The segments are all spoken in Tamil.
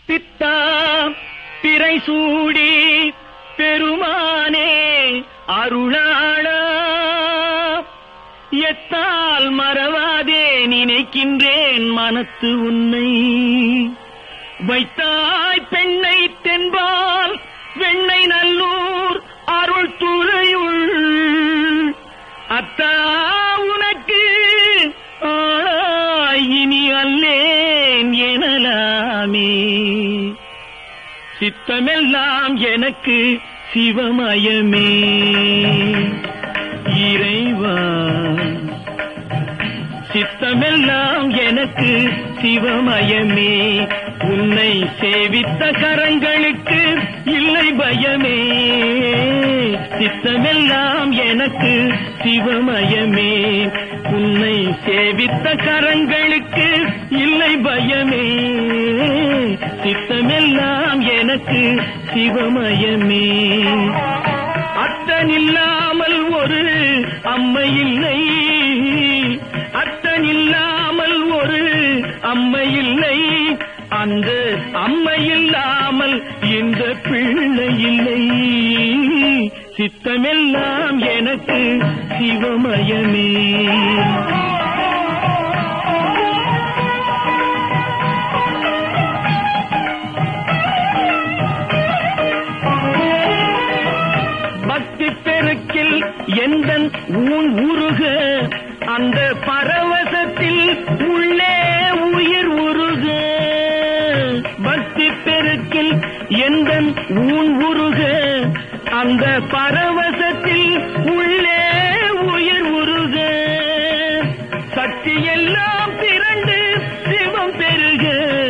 பித்தா பிறை சூடி பெருமானே அருளாளா எத்தால் மறவாதே நினைக்கின்றேன் மனத்து உன்னை வைத்தாய் பெண்ணை தென்பால் வெண்ணை நல்லூர் அருள் துறையுள் அத்தா உனக்கு ஆளாய் இனி அல்லேன் எனலாமே சித்தமெல்லாம் எனக்கு சிவமயமே இறைவா சித்தமெல்லாம் எனக்கு சிவமயமே உன்னை சேவித்த கரங்களுக்கு இல்லை பயமே சித்தமெல்லாம் எனக்கு சிவமயமே உன்னை சேவித்த கரங்களுக்கு இல்லை பயமே சித்தமெல்லாம் எனக்கு சிவமயமே அத்தனில்லாமல் ஒரு அம்மை இல்லை அத்தனில்லாமல் ஒரு அம்மை இல்லை அந்த அம்மை இல்லாமல் இந்த பிள்ளை இல்லை சித்தமெல்லாம் எனக்கு சிவமயமே பக்தி பெருக்கில் எந்த ஊன் உருக அந்த பரவசத்தில் உள்ளே உயிர் உருக பக்தி பெருக்கில் எந்த ஊன் உருக அந்த பரவசத்தில் உள்ளே உயிர் உருக சக்தி எல்லாம் திரண்டு சிவம் பெருக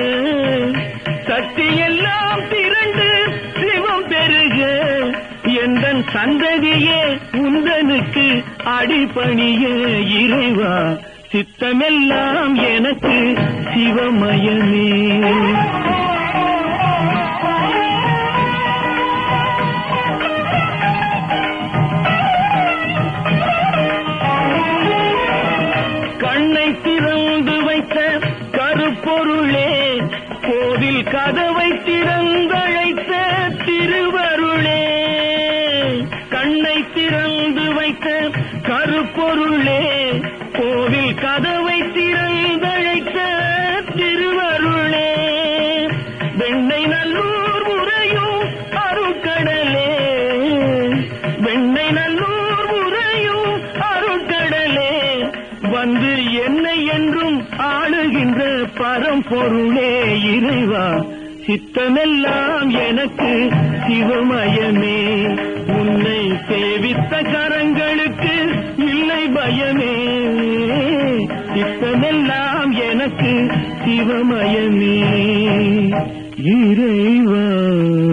சக்தி எல்லாம் திரண்டு சிவம் பெருக எந்தன் சந்ததியே உந்தனுக்கு அடிபணிய இறைவா சித்தமெல்லாம் எனக்கு சிவமயமே கண்ணை திறந்து வைத்த கருப்பொருளே கோவில் கதவை திறந்தழைத்த திருவருளே கண்ணை திறந்து வைத்த கருப்பொருளே கோவில் கதவை திறந்தழைத்த திருவருளே வெண்ணை நல்லூர் உரையும் அருட்கடலே வெண்ணை நல்லூர் உரையும் அருட்கடலே வந்து என்னை என்றும் ஆளுகின்ற பரம்பொருளே இறைவா சித்தமெல்லாம் எனக்கு சிவமயமே உன்னை சேவித்த கரங்களுக்கு இல்லை பயமே சித்தமெல்லாம் எனக்கு சிவமயமே இறைவா